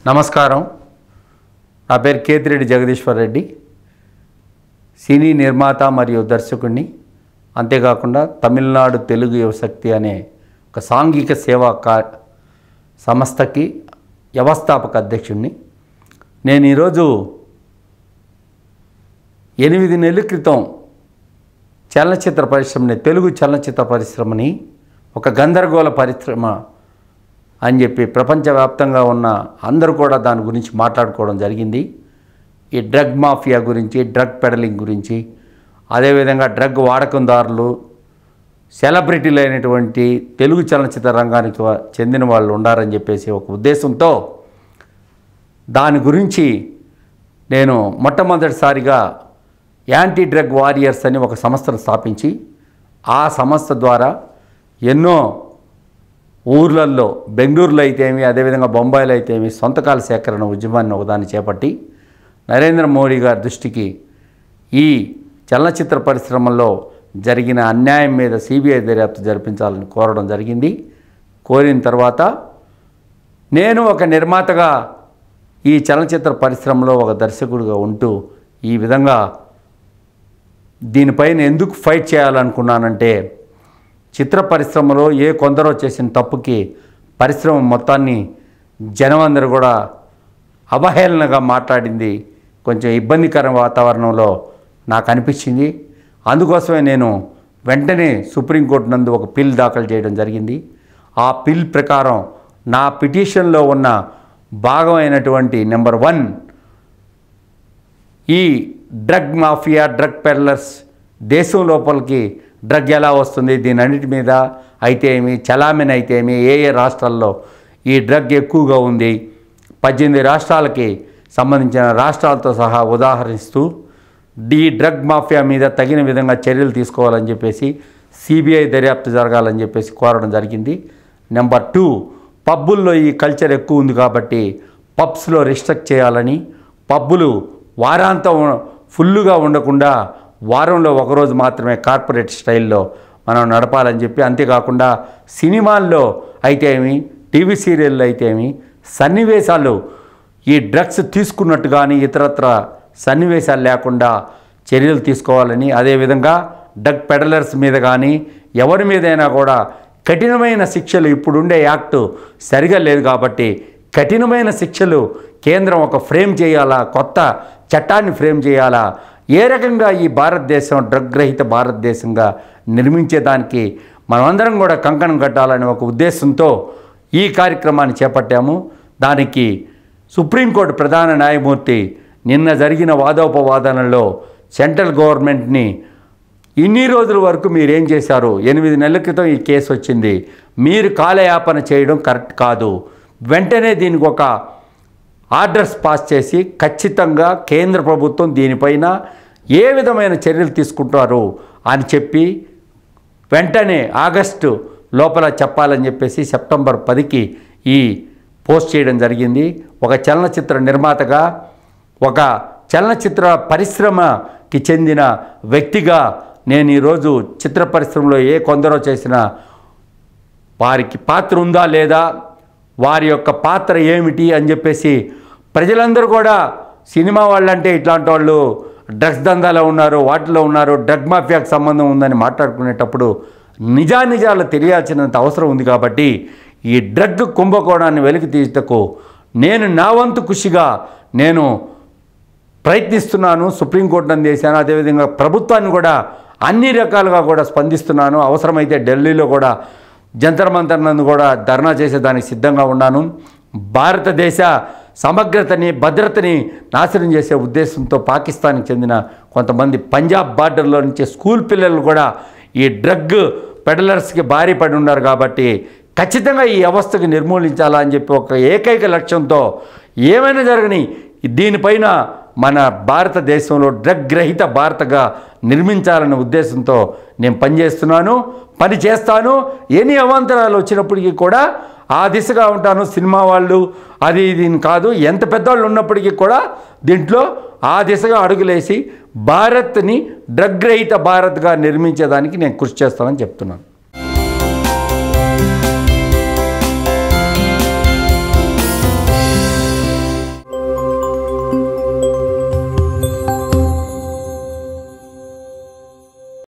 నమస్కారం నా పేరు కేతిరెడ్డి జగదీశ్వర్ రెడ్డి సినీ నిర్మాత మరియు దర్శకుడిని అంతేకాకుండా తమిళనాడు తెలుగు యువశక్తి అనే ఒక సాంఘిక సేవా కా సంస్థకి వ్యవస్థాపక అధ్యక్షుడిని నేను ఈరోజు ఎనిమిది నెలల క్రితం చలనచిత్ర పరిశ్రమని తెలుగు చలనచిత్ర పరిశ్రమని ఒక గందరగోళ పరిశ్రమ అని చెప్పి ప్రపంచవ్యాప్తంగా ఉన్న అందరూ కూడా దాని గురించి మాట్లాడుకోవడం జరిగింది ఈ డ్రగ్ మాఫియా గురించి డ్రగ్ పెడలింగ్ గురించి అదేవిధంగా డ్రగ్ వాడకందారులు సెలబ్రిటీలు అయినటువంటి తెలుగు చలనచిత్ర రంగానికి వా- చెందిన వాళ్ళు ఉండారని చెప్పేసి ఒక ఉద్దేశంతో దాని గురించి నేను మొట్టమొదటిసారిగా యాంటీ డ్రగ్ వారియర్స్ అని ఒక సంస్థను స్థాపించి ఆ సంస్థ ద్వారా ఎన్నో ఊర్లల్లో బెంగళూరులో అయితేమి అదేవిధంగా బొంబాయిలో అయితేమి సొంతకాల సేకరణ ఉద్యమాన్ని ఒకదాన్ని చేపట్టి నరేంద్ర మోడీ గారి దృష్టికి ఈ చలనచిత్ర పరిశ్రమల్లో జరిగిన అన్యాయం మీద సిబిఐ దర్యాప్తు జరిపించాలని కోరడం జరిగింది కోరిన తర్వాత నేను ఒక నిర్మాతగా ఈ చలనచిత్ర పరిశ్రమలో ఒక దర్శకుడిగా ఉంటూ ఈ విధంగా దీనిపైన ఎందుకు ఫైట్ చేయాలనుకున్నానంటే చిత్ర పరిశ్రమలో ఏ కొందరో చేసిన తప్పుకి పరిశ్రమ మొత్తాన్ని జనం అందరూ కూడా అవహేళనగా మాట్లాడింది కొంచెం ఇబ్బందికర వాతావరణంలో నాకు అనిపించింది అందుకోసమే నేను వెంటనే సుప్రీంకోర్టు నందు ఒక పిల్ దాఖలు చేయడం జరిగింది ఆ పిల్ ప్రకారం నా పిటిషన్లో ఉన్న భాగమైనటువంటి నెంబర్ వన్ ఈ డ్రగ్ మాఫియా డ్రగ్ పెడ్లర్స్ దేశం లోపలికి డ్రగ్ ఎలా వస్తుంది దీని అన్నిటి మీద అయితే ఏమి చలామణి అయితే ఏమి ఏ ఏ రాష్ట్రాల్లో ఈ డ్రగ్ ఎక్కువగా ఉంది పద్దెనిమిది రాష్ట్రాలకి సంబంధించిన రాష్ట్రాలతో సహా ఉదాహరిస్తూ ఈ డ్రగ్ మాఫియా మీద తగిన విధంగా చర్యలు తీసుకోవాలని చెప్పేసి సిబిఐ దర్యాప్తు జరగాలని చెప్పేసి కోరడం జరిగింది నెంబర్ టూ పబ్బుల్లో ఈ కల్చర్ ఎక్కువ ఉంది కాబట్టి పబ్స్లో రిస్ట్రిక్ట్ చేయాలని పబ్బులు వారాంతం ఫుల్లుగా ఉండకుండా వారంలో ఒకరోజు మాత్రమే కార్పొరేట్ స్టైల్లో మనం నడపాలని చెప్పి అంతేకాకుండా సినిమాల్లో అయితే ఏమి టీవీ సీరియల్లో అయితే ఏమి సన్నివేశాలు ఈ డ్రగ్స్ తీసుకున్నట్టు కానీ ఇతరత్ర సన్నివేశాలు లేకుండా చర్యలు తీసుకోవాలని అదేవిధంగా డ్రగ్ పెడలర్స్ మీద కానీ ఎవరి మీదైనా కూడా కఠినమైన శిక్షలు ఇప్పుడుండే యాక్టు సరిగా లేదు కాబట్టి కఠినమైన శిక్షలు కేంద్రం ఒక ఫ్రేమ్ చేయాలా కొత్త చట్టాన్ని ఫ్రేమ్ చేయాలా ఏ రకంగా ఈ భారతదేశం డ్రగ్ రహిత భారతదేశంగా నిర్మించేదానికి మనమందరం కూడా కంకణం కట్టాలనే ఒక ఉద్దేశంతో ఈ కార్యక్రమాన్ని చేపట్టాము దానికి సుప్రీంకోర్టు ప్రధాన న్యాయమూర్తి నిన్న జరిగిన వాదోపవాదనలో సెంట్రల్ గవర్నమెంట్ని ఇన్ని రోజుల వరకు మీరు ఏం చేశారు ఎనిమిది నెలల క్రితం ఈ కేసు వచ్చింది మీరు కాలయాపన చేయడం కరెక్ట్ కాదు వెంటనే దీనికి ఒక ఆర్డర్స్ పాస్ చేసి ఖచ్చితంగా కేంద్ర ప్రభుత్వం దీనిపైన ఏ విధమైన చర్యలు తీసుకుంటారు అని చెప్పి వెంటనే ఆగస్టు లోపల చెప్పాలని చెప్పేసి సెప్టెంబర్ పదికి ఈ పోస్ట్ చేయడం జరిగింది ఒక చలనచిత్ర నిర్మాతగా ఒక చలనచిత్ర పరిశ్రమకి చెందిన వ్యక్తిగా నేను ఈరోజు చిత్ర పరిశ్రమలో ఏ కొందరో చేసిన వారికి పాత్ర ఉందా లేదా వారి యొక్క పాత్ర ఏమిటి అని చెప్పేసి ప్రజలందరూ కూడా సినిమా వాళ్ళంటే ఇట్లాంటి వాళ్ళు డ్రగ్స్ దందాలో ఉన్నారు వాటిలో ఉన్నారు డ్రగ్ మాఫియాకు సంబంధం ఉందని మాట్లాడుకునేటప్పుడు నిజానిజాలు తెలియాల్సినంత అవసరం ఉంది కాబట్టి ఈ డ్రగ్ కుంభకోణాన్ని వెలికి తీయటకు నేను నా వంతు కృషిగా నేను ప్రయత్నిస్తున్నాను సుప్రీంకోర్టు నందు చేశాను అదేవిధంగా ప్రభుత్వాన్ని కూడా అన్ని రకాలుగా కూడా స్పందిస్తున్నాను అవసరమైతే ఢిల్లీలో కూడా జంతర్ మంతర్ నందు కూడా ధర్నా చేసేదానికి సిద్ధంగా ఉన్నాను భారతదేశ సమగ్రతని భద్రతని నాశనం చేసే ఉద్దేశంతో పాకిస్తాన్కి చెందిన కొంతమంది పంజాబ్ బార్డర్లో నుంచి స్కూల్ పిల్లలు కూడా ఈ డ్రగ్ పెడలర్స్కి భారీ పడి ఉన్నారు కాబట్టి ఖచ్చితంగా ఈ వ్యవస్థకి నిర్మూలించాలా అని చెప్పి ఒక ఏకైక లక్ష్యంతో ఏమైనా జరగని దీనిపైన మన భారతదేశంలో డ్రగ్ రహిత భారతగా నిర్మించాలనే ఉద్దేశంతో నేను పనిచేస్తున్నాను పని చేస్తాను ఎన్ని అవాంతరాలు వచ్చినప్పటికీ కూడా ఆ దిశగా ఉంటాను సినిమా వాళ్ళు అది ఇది అని కాదు ఎంత పెద్దవాళ్ళు ఉన్నప్పటికీ కూడా దీంట్లో ఆ దిశగా అడుగులేసి భారత్ని డ్రగ్ రహిత భారత్గా నిర్మించేదానికి నేను కృషి చేస్తానని చెప్తున్నాను